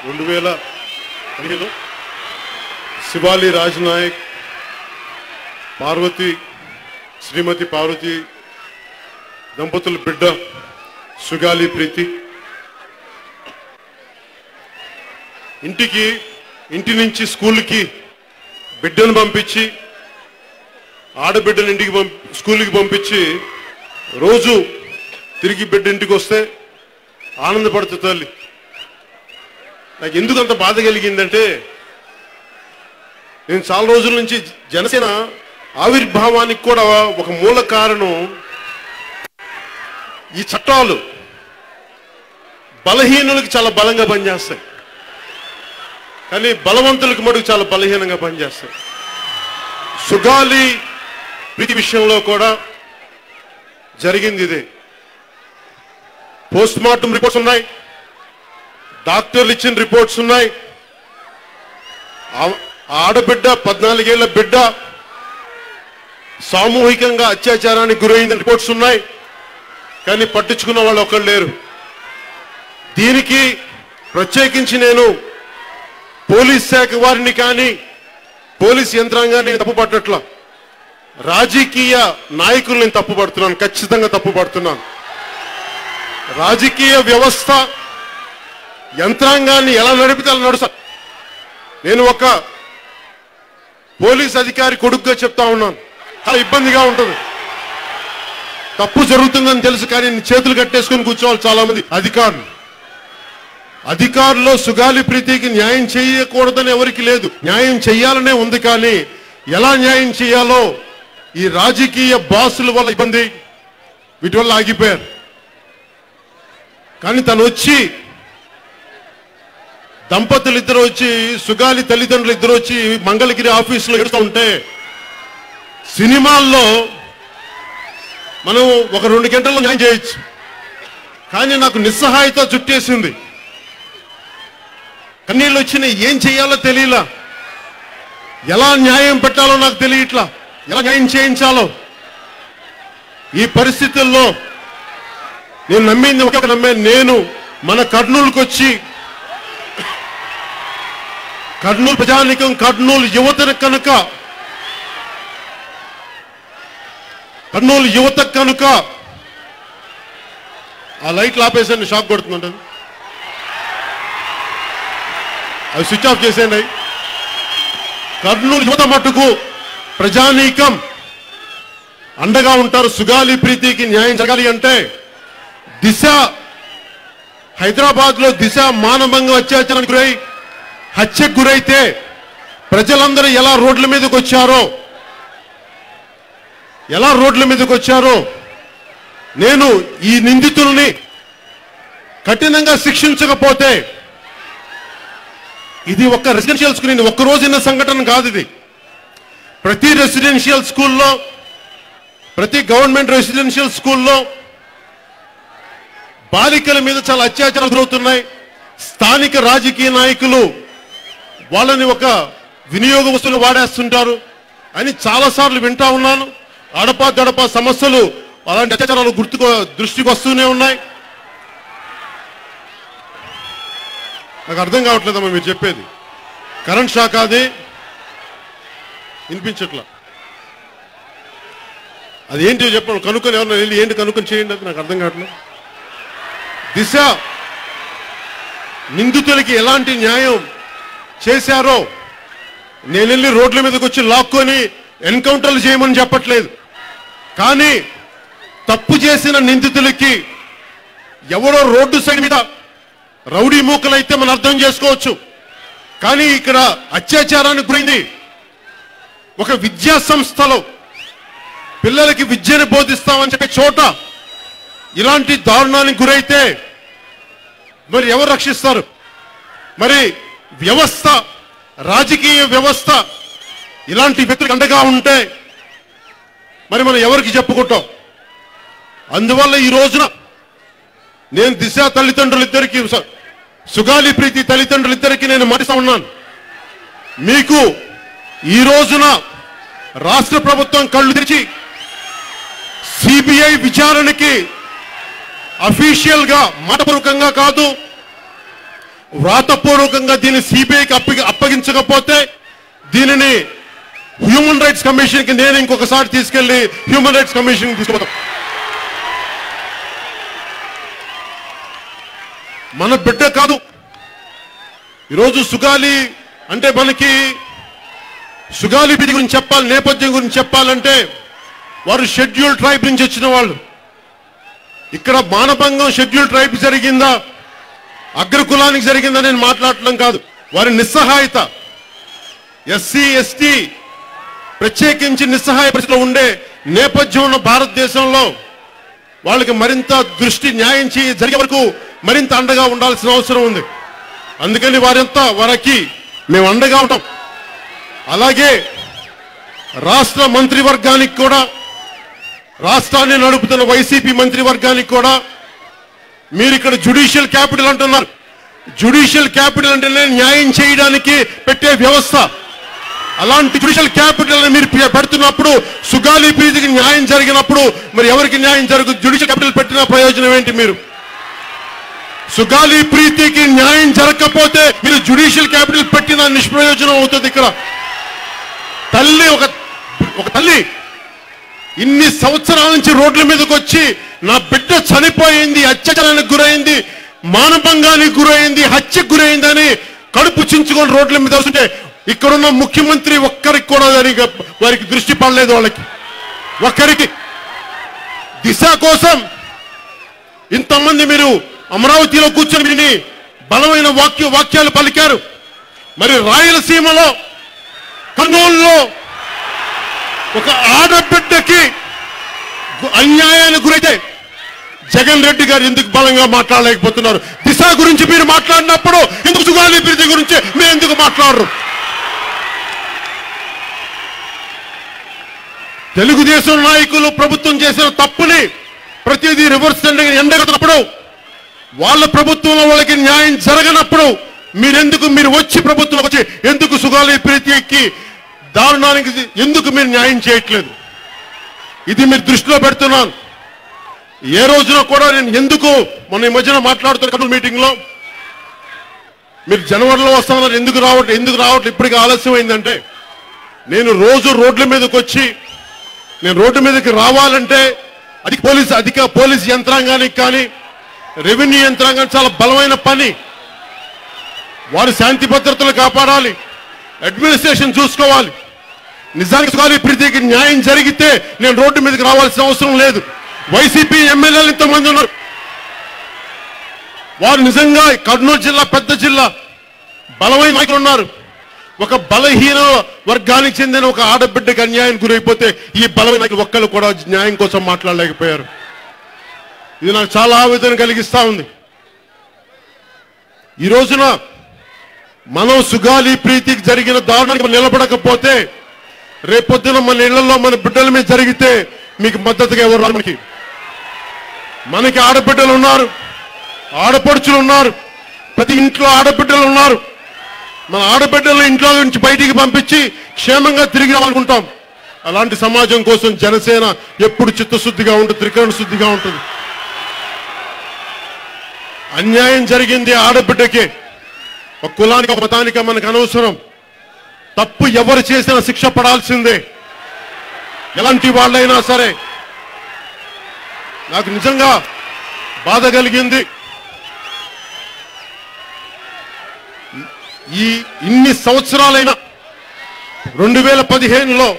రెండు వేల పదిహేను శివాలి రాజ్ నాయక్ పార్వతి శ్రీమతి పార్వతి దంపతుల బిడ్డ సుగాలి ప్రీతి ఇంటికి ఇంటి నుంచి స్కూల్కి బిడ్డను పంపించి ఆడబిడ్డను ఇంటికి పంపి స్కూల్కి పంపించి రోజు తిరిగి బిడ్డ ఇంటికి వస్తే ఆనందపడుతుంది తల్లి నాకు ఎందుకు అంత బాధ కలిగిందంటే నేను చాలా రోజుల నుంచి జనసేన ఆవిర్భావానికి కూడా ఒక మూల కారణం ఈ చట్టాలు బలహీనులకు చాలా బలంగా పనిచేస్తాయి కానీ బలవంతులకు మటుకు చాలా బలహీనంగా పనిచేస్తాయి సుగాలి ప్రీతి విషయంలో కూడా జరిగింది ఇదే పోస్ట్ మార్టం రిపోర్ట్స్ ఉన్నాయి డాక్టర్లు ఇచ్చిన రిపోర్ట్స్ ఉన్నాయి ఆ- ఆడబిడ్డ పద్నాలుగేళ్ల బిడ్డ సామూహికంగా అత్యాచారానికి గురైన రిపోర్ట్స్ ఉన్నాయి కానీ పట్టించుకున్న వాళ్ళు ఒకళ్ళు లేరు దీనికి ప్రత్యేకించి నేను పోలీస్ శాఖ వారిని కానీ పోలీస్ యంత్రాంగాన్ని తప్పు పట్టట్లా రాజకీయ నాయకుల్ని నేను తప్పు పడుతున్నాను ఖచ్చితంగా తప్పు పడుతున్నాను రాజకీయ వ్యవస్థ యంత్రాంగాన్ని ఎలా నడిపితే అలా నడుస్తా నేను ఒక పోలీస్ అధికారి కొడుకుగా చెప్తా ఉన్నాను చాలా ఇబ్బందిగా ఉంటుంది తప్పు జరుగుతుందని తెలుసు కానీ చేతులు కట్టేసుకొని కూర్చోవాలి చాలా మంది అధికారులు అధికారుల్లో సుగాలి ప్రీతికి న్యాయం చేయకూడదని ఎవరికి లేదు న్యాయం చేయాలనే ఉంది కానీ ఎలా న్యాయం చేయాలో ఈ రాజకీయ బాసుల వల్ల ఇబ్బంది వీటి వల్ల ఆగిపోయారు కానీ తను వచ్చి దంపతులు ఇద్దరు వచ్చి సుగాలి తల్లిదండ్రులు ఇద్దరు వచ్చి మంగళగిరి ఆఫీసులో ఎడుతూ ఉంటే సినిమాల్లో మనం ఒక రెండు గంటల్లో న్యాయం చేయొచ్చు కానీ నాకు నిస్సహాయత చుట్టేసింది కన్నీళ్ళు వచ్చినాయి ఏం చేయాలో తెలియలా ఎలా న్యాయం పెట్టాలో నాకు తెలియట్లా ఎలా న్యాయం చేయించాలో ఈ పరిస్థితుల్లో నేను నమ్మింది ఒక నమ్మే నేను మన కర్నూలుకు వచ్చి కర్నూలు ప్రజానికం కర్నూలు యువతను కనుక కర్నూలు యువత కనుక ఆ లైట్లు ఆపేసాను షాక్ కొడుతుందంట అవి స్విచ్ ఆఫ్ చేసేయండి కర్నూలు యువత మట్టుకు ప్రజానీకం అండగా ఉంటారు సుగాలి ప్రీతికి న్యాయం జరగాలి అంటే దిశ హైదరాబాద్ లో దిశ మానభంగం అత్యాచారానికి గురై హత్యకు గురైతే ప్రజలందరూ ఎలా రోడ్ల మీదకి వచ్చారో ఎలా రోడ్ల మీదకి వచ్చారో నేను ఈ నిందితుల్ని కఠినంగా శిక్షించకపోతే ఇది ఒక రెసిడెన్షియల్ స్కూల్ ఇది ఒక్క రోజున్న సంఘటన కాదు ఇది ప్రతి రెసిడెన్షియల్ స్కూల్లో ప్రతి గవర్నమెంట్ రెసిడెన్షియల్ స్కూల్లో బాలికల మీద చాలా అత్యాచారాలు జరుగుతున్నాయి స్థానిక రాజకీయ నాయకులు వాళ్ళని ఒక వినియోగ వస్తువులు వాడేస్తుంటారు అని చాలా సార్లు వింటా ఉన్నాను అడపా దడపా సమస్యలు అలాంటి అత్యాచారాలు గుర్తుకు దృష్టికి వస్తూనే ఉన్నాయి నాకు అర్థం కావట్లేదమ్మా మీరు చెప్పేది కరెంట్ షాక్ అది వినిపించట్లా అది ఏంటో చెప్పండి కనుక్కొని ఎవరన్నా వెళ్ళి ఏంటి కనుక్కొని చేయండి అది నాకు అర్థం కావట్లేదు దిశ నిందితులకి ఎలాంటి న్యాయం చేశారో నేను వెళ్ళి రోడ్ల మీదకి వచ్చి లాక్కొని ఎన్కౌంటర్లు చేయమని చెప్పట్లేదు కానీ తప్పు చేసిన నిందితులకి ఎవరో రోడ్డు సైడ్ మీద రౌడీ మూకలైతే మనం అర్థం చేసుకోవచ్చు కానీ ఇక్కడ అత్యాచారానికి గురైంది ఒక విద్యా సంస్థలో పిల్లలకి విద్యను బోధిస్తామని చెప్పే చోట ఇలాంటి దారుణానికి గురైతే మరి ఎవరు రక్షిస్తారు మరి వ్యవస్థ రాజకీయ వ్యవస్థ ఇలాంటి వ్యక్తులకు అండగా ఉంటే మరి మనం ఎవరికి చెప్పుకుంటాం అందువల్ల ఈ రోజున నేను దిశ తల్లిదండ్రులు ఇద్దరికి సుగాలి ప్రీతి తల్లిదండ్రులు ఇద్దరికి నేను మాటిస్తా ఉన్నాను మీకు ఈ రోజున రాష్ట్ర ప్రభుత్వం కళ్ళు తెరిచి సిబిఐ విచారణకి అఫీషియల్ గా మాటపూర్వకంగా కాదు వ్రాతపూర్వకంగా దీన్ని సిబిఐకి అప్పగి అప్పగించకపోతే దీనిని హ్యూమన్ రైట్స్ కమిషన్ కి నేను ఇంకొకసారి తీసుకెళ్లి హ్యూమన్ రైట్స్ కమిషన్ తీసుకుపోతాం మన బిడ్డ కాదు ఈరోజు సుగాలి అంటే మనకి సుగాలి బిడ్డ గురించి చెప్పాలి నేపథ్యం గురించి చెప్పాలంటే వారు షెడ్యూల్ ట్రైబ్ నుంచి వచ్చిన వాళ్ళు ఇక్కడ మానభంగం షెడ్యూల్ ట్రైబ్ జరిగిందా అగ్రకులానికి జరిగిందా నేను మాట్లాడటం కాదు వారి నిస్సహాయత ఎస్సీ ఎస్టీ ప్రత్యేకించి నిస్సహాయ పరిస్థితిలో ఉండే నేపథ్యం ఉన్న భారతదేశంలో వాళ్ళకి మరింత దృష్టి న్యాయం చేయ జరిగే వరకు మరింత అండగా ఉండాల్సిన అవసరం ఉంది అందుకని వారంతా వారికి మేము అండగా ఉంటాం అలాగే రాష్ట్ర మంత్రివర్గానికి కూడా రాష్ట్రాన్ని నడుపుతున్న వైసీపీ మంత్రివర్గానికి కూడా మీరు ఇక్కడ జుడిషియల్ క్యాపిటల్ అంటున్నారు జుడిషియల్ క్యాపిటల్ అంటేనే న్యాయం చేయడానికి పెట్టే వ్యవస్థ అలాంటి జుడిషియల్ క్యాపిటల్ మీరు పె- పెడుతున్నప్పుడు సుగాలి ప్రీతికి న్యాయం జరిగినప్పుడు మరి ఎవరికి న్యాయం జరుగు జుడిషియల్ క్యాపిటల్ పెట్టిన ప్రయోజనం ఏంటి మీరు సుగాలి ప్రీతికి న్యాయం జరగకపోతే మీరు జుడిషియల్ క్యాపిటల్ పెట్టిన నిష్ప్రయోజనం అవుతుంది ఇక్కడ తల్లి ఒక ఒక తల్లి ఇన్ని సంవత్సరాల నుంచి రోడ్ల మీదకి వచ్చి నా బిడ్డ చనిపోయింది అత్యాచారానికి గురైంది మానభంగానికి గురైంది హత్యకు గురైందని కడుపు చించుకొని రోడ్ల మీద వస్తుంటే ఇక్కడున్న ముఖ్యమంత్రి ఒక్కరికి కూడా దానికి వారికి దృష్టి పడలేదు వాళ్ళకి ఒక్కరికి దిశ కోసం ఇంతమంది మీరు అమరావతిలో కూర్చొని విని బలమైన వాక్య వాక్యాలు పలికారు మరి రాయలసీమలో కర్నూలులో ఒక ఆడబిడ్డకి గు- అన్యాయానికి గురైతే జగన్ రెడ్డి గారు ఎందుకు బలంగా మాట్లాడలేకపోతున్నారు దిశ గురించి మీరు మాట్లాడినప్పుడు ఎందుకు సుగాలి ప్రీతి గురించి మీరు ఎందుకు మాట్లాడరు తెలుగుదేశం నాయకులు ప్రభుత్వం చేసిన తప్పుని ప్రతిదీ రివర్స్ ఎండగట్టినప్పుడు వాళ్ళ ప్రభుత్వంలో వాళ్ళకి న్యాయం జరగనప్పుడు మీరెందుకు మీరు వచ్చి ప్రభుత్వం వచ్చి ఎందుకు సుగాలి ప్రీతికి దారుణానికి ఎందుకు మీరు న్యాయం చేయట్లేదు ఇది మీరు దృష్టిలో పెడుతున్నాను ఏ రోజున కూడా నేను ఎందుకు మొన్న ఈ మధ్యన మాట్లాడుతున్న కర్నూలు మీటింగ్ లో మీరు జనవరిలో వస్తామన్నారు ఎందుకు రావట్లేదు ఎందుకు రావట్లేదు ఇప్పటికీ ఆలస్యం అయిందంటే నేను రోజు రోడ్ల మీదకి వచ్చి నేను రోడ్డు మీదకి రావాలంటే అది పోలీస్ అధిక పోలీస్ యంత్రాంగానికి కానీ రెవెన్యూ యంత్రాంగానికి చాలా బలమైన పని వారు శాంతి భద్రతలు కాపాడాలి అడ్మినిస్ట్రేషన్ చూసుకోవాలి నిజానికి సుగాలి ప్రీతికి న్యాయం జరిగితే నేను రోడ్డు మీదకి రావాల్సిన అవసరం లేదు వైసీపీ ఎమ్మెల్యేలు ఇంతమంది ఉన్నారు వారు నిజంగా కర్నూలు జిల్లా పెద్ద జిల్లా బలమైన నాయకులు ఉన్నారు ఒక బలహీన వర్గానికి చెందిన ఒక ఆడబిడ్డకి అన్యాయం గురైపోతే ఈ బలమైన నాయకులు ఒక్కళ్ళు కూడా న్యాయం కోసం మాట్లాడలేకపోయారు ఇది నాకు చాలా ఆవేదన కలిగిస్తా ఉంది ఈ రోజున మనం సుగాలి ప్రీతికి జరిగిన దారుణానికి నిలబడకపోతే రేపొద్దున మన ఇళ్లలో మన బిడ్డల మీద జరిగితే మీకు మద్దతుగా ఎవరు రారు మనకి మనకి ఆడబిడ్డలు ఉన్నారు ఆడపడుచులు ఉన్నారు ప్రతి ఇంట్లో ఆడబిడ్డలు ఉన్నారు మన ఆడబిడ్డలను ఇంట్లో నుంచి బయటికి పంపించి క్షేమంగా తిరిగి రావాలనుకుంటాం అలాంటి సమాజం కోసం జనసేన ఎప్పుడు చిత్తశుద్ధిగా ఉంటుంది త్రికరణ శుద్ధిగా ఉంటుంది అన్యాయం జరిగింది ఆడబిడ్డకే ఒక కులానికి ఒక మతానికి మనకు అనవసరం తప్పు ఎవరు చేసినా శిక్ష పడాల్సిందే ఎలాంటి వాళ్ళైనా సరే నాకు నిజంగా బాధ కలిగింది ఈ ఇన్ని సంవత్సరాలైన రెండు వేల పదిహేనులో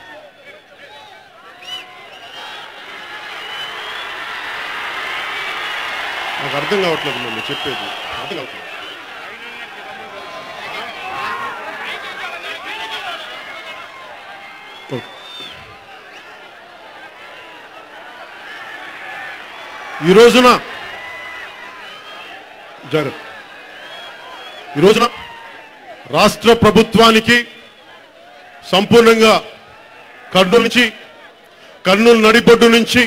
నాకు అర్థం కావట్లేదు మమ్మీ చెప్పేది అర్థం కావట్లేదు ఈ రోజున జగన్ ఈ రోజున రాష్ట్ర ప్రభుత్వానికి సంపూర్ణంగా కర్నూలు నుంచి కర్నూలు నడిబొడ్డు నుంచి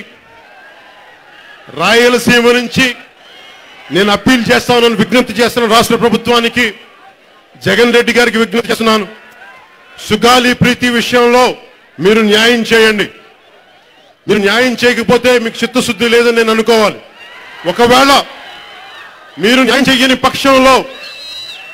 రాయలసీమ నుంచి నేను అప్పీల్ చేస్తానని విజ్ఞప్తి చేస్తున్నాను రాష్ట్ర ప్రభుత్వానికి జగన్ రెడ్డి గారికి విజ్ఞప్తి చేస్తున్నాను సుగాలి ప్రీతి విషయంలో మీరు న్యాయం చేయండి మీరు న్యాయం చేయకపోతే మీకు చిత్తశుద్ధి లేదని నేను అనుకోవాలి ఒకవేళ మీరు న్యాయం చేయని పక్షంలో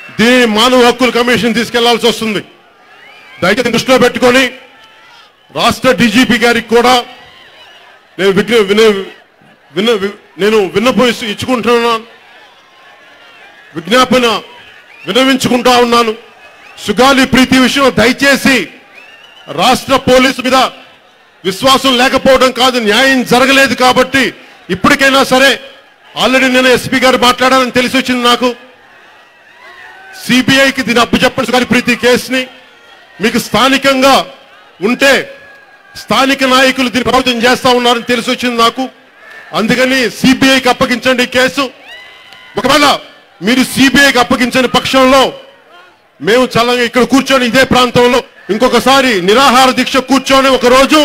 దీనిని మానవ హక్కుల కమిషన్ తీసుకెళ్లాల్సి వస్తుంది దయచేసి దృష్టిలో పెట్టుకొని రాష్ట్ర డీజీపీ గారికి కూడా నేను విజ్ఞ విన విన్న వి- నేను విన్నపం ఇచ్చు- ఇచ్చుకుంటున్నాను విజ్ఞాపన వినవించుకుంటా ఉన్నాను సుగాలి ప్రీతి విషయం దయచేసి రాష్ట్ర పోలీసు మీద విశ్వాసం లేకపోవడం కాదు న్యాయం జరగలేదు కాబట్టి ఇప్పటికైనా సరే ఆల్రెడీ నేను ఎస్పీ గారు మాట్లాడాలని తెలిసి వచ్చింది నాకు సిబిఐకి దీని అప్పు చెప్పండి సుగాలి ప్రీతి కేసుని మీకు స్థానికంగా ఉంటే స్థానిక నాయకులు దీన్ని ప్రభావితం చేస్తా ఉన్నారని తెలిసి వచ్చింది నాకు అందుకని సిబిఐకి అప్పగించండి ఈ కేసు ఒకవేళ మీరు సిబిఐకి అప్పగించని పక్షంలో మేము చాలా ఇక్కడ కూర్చొని ఇదే ప్రాంతంలో ఇంకొకసారి నిరాహార దీక్ష కూర్చొని ఒక రోజు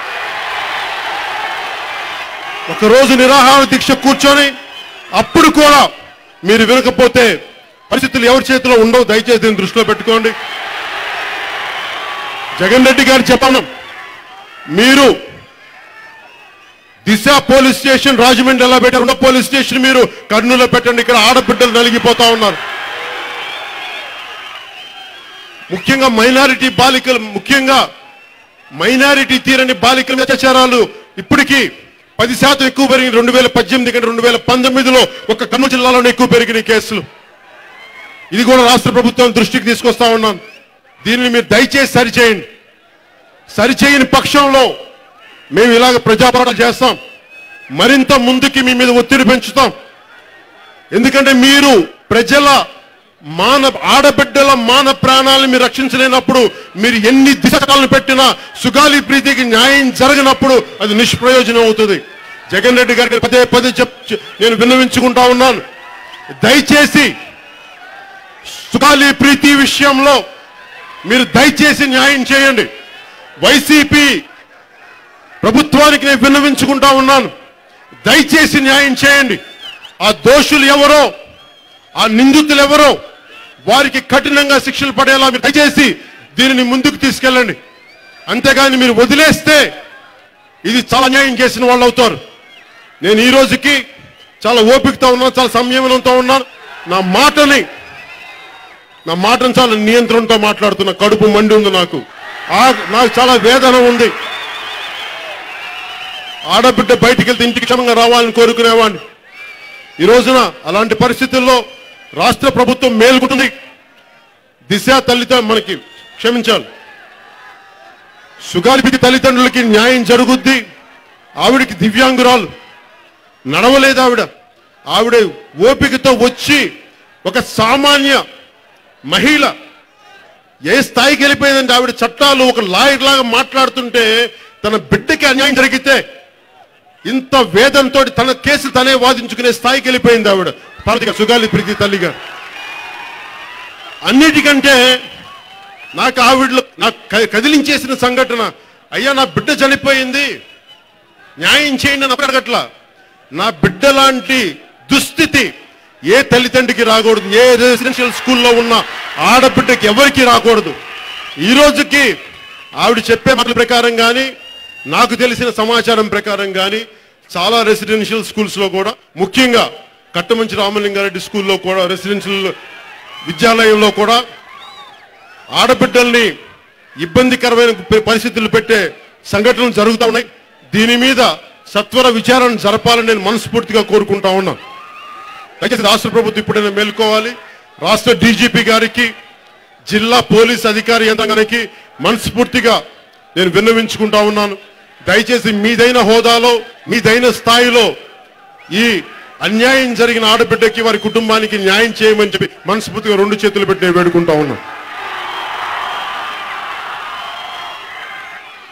ఒక రోజు నిరాహార దీక్ష కూర్చొని అప్పుడు కూడా మీరు వినకపోతే పరిస్థితులు ఎవరి చేతిలో ఉండవు దయచేసి దీన్ని దృష్టిలో పెట్టుకోండి జగన్ రెడ్డి గారు చెప్పాను మీరు దిశ పోలీస్ స్టేషన్ రాజమండ్రి ఎలా పెట్టారు ఉన్న పోలీస్ స్టేషన్ మీరు కర్నూలులో పెట్టండి ఇక్కడ ఆడబిడ్డలు నలిగిపోతా ఉన్నారు ముఖ్యంగా మైనారిటీ బాలికలు ముఖ్యంగా మైనారిటీ తీరని బాలికల మీద అత్యాచారాలు ఇప్పటికీ పది శాతం ఎక్కువ పెరిగింది రెండు వేల పద్దెనిమిది కంటే రెండు వేల పంతొమ్మిదిలో ఒక కర్నూలు జిల్లాలోనే ఎక్కువ పెరిగిన కేసులు ఇది కూడా రాష్ట్ర ప్రభుత్వం దృష్టికి తీసుకొస్తా ఉన్నాను దీనిని మీరు దయచేసి సరిచేయండి సరిచేయని పక్షంలో మేము ఇలాగ ప్రజాపోరాటం చేస్తాం మరింత ముందుకి మీ మీద ఒత్తిడి పెంచుతాం ఎందుకంటే మీరు ప్రజల మాన ఆడబిడ్డల మాన ప్రాణాలను మీరు రక్షించలేనప్పుడు మీరు ఎన్ని దిశకాలను పెట్టినా సుగాలి ప్రీతికి న్యాయం జరగనప్పుడు అది నిష్ప్రయోజనం అవుతుంది జగన్ రెడ్డి గారికి పదే పదే చెప్ చె- నేను విన్నవించుకుంటా ఉన్నాను దయచేసి సుగాలి ప్రీతి విషయంలో మీరు దయచేసి న్యాయం చేయండి వైసీపీ ప్రభుత్వానికి నేను విన్నవించుకుంటా ఉన్నాను దయచేసి న్యాయం చేయండి ఆ దోషులు ఎవరో ఆ నిందితులు ఎవరో వారికి కఠినంగా శిక్షలు పడేలా మీరు దయచేసి దీనిని ముందుకు తీసుకెళ్ళండి అంతేగాని మీరు వదిలేస్తే ఇది చాలా న్యాయం చేసిన వాళ్ళు అవుతారు నేను ఈ రోజుకి చాలా ఓపికతో ఉన్నాను చాలా సంయమనంతో ఉన్నాను నా మాటని నా మాటను చాలా నియంత్రణతో మాట్లాడుతున్నా కడుపు మండి ఉంది నాకు ఆ నాకు చాలా వేదన ఉంది ఆడబిడ్డ బయటికి వెళ్తే ఇంటికి క్షమంగా రావాలని కోరుకునేవాడిని ఈ రోజున అలాంటి పరిస్థితుల్లో రాష్ట్ర ప్రభుత్వం మేల్కొంటుంది దిశ తల్లితో మనకి క్షమించాలి సుగాలిపికి తల్లిదండ్రులకి న్యాయం జరుగుద్ది ఆవిడికి దివ్యాంగురాలు నడవలేదు ఆవిడ ఆవిడ ఓపికతో వచ్చి ఒక సామాన్య మహిళ ఏ స్థాయికి వెళ్ళిపోయిందంటే ఆవిడ చట్టాలు ఒక లాయర్ లాగా మాట్లాడుతుంటే తన బిడ్డకి అన్యాయం జరిగితే ఇంత వేదంతో తన కేసు తనే వాదించుకునే స్థాయికి వెళ్ళిపోయింది ఆవిడ పార్వతిగా సుగాలి ప్రీతి తల్లిగా అన్నిటికంటే నాకు ఆవిడలో నాకు క- కదిలించేసిన సంఘటన అయ్యా నా బిడ్డ చనిపోయింది న్యాయం చేయండి అని అడగట్లా నా బిడ్డ లాంటి దుస్థితి ఏ తల్లిదండ్రికి రాకూడదు ఏ రెసిడెన్షియల్ స్కూల్లో ఉన్న ఆడబిడ్డకి ఎవరికి రాకూడదు ఈ రోజుకి ఆవిడ చెప్పే మాటల ప్రకారం కానీ నాకు తెలిసిన సమాచారం ప్రకారం కానీ చాలా రెసిడెన్షియల్ స్కూల్స్ లో కూడా ముఖ్యంగా కట్టమంచి రామలింగారెడ్డి స్కూల్లో కూడా రెసిడెన్షియల్ విద్యాలయంలో కూడా ఆడబిడ్డల్ని ఇబ్బందికరమైన ప- పరిస్థితులు పెట్టే సంఘటనలు జరుగుతూ ఉన్నాయి దీని మీద సత్వర విచారణ జరపాలని నేను మనస్ఫూర్తిగా కోరుకుంటా ఉన్నా దయచేసి రాష్ట్ర ప్రభుత్వం ఇప్పుడైనా మేల్కోవాలి రాష్ట్ర డీజీపీ గారికి జిల్లా పోలీస్ అధికారి యంత్రాంగానికి మనస్ఫూర్తిగా నేను విన్నవించుకుంటా ఉన్నాను దయచేసి మీదైన హోదాలో మీదైన స్థాయిలో ఈ అన్యాయం జరిగిన ఆడబిడ్డకి వారి కుటుంబానికి న్యాయం చేయమని చెప్పి మనస్ఫూర్తిగా రెండు చేతులు పెట్టి నేను వేడుకుంటా ఉన్నాను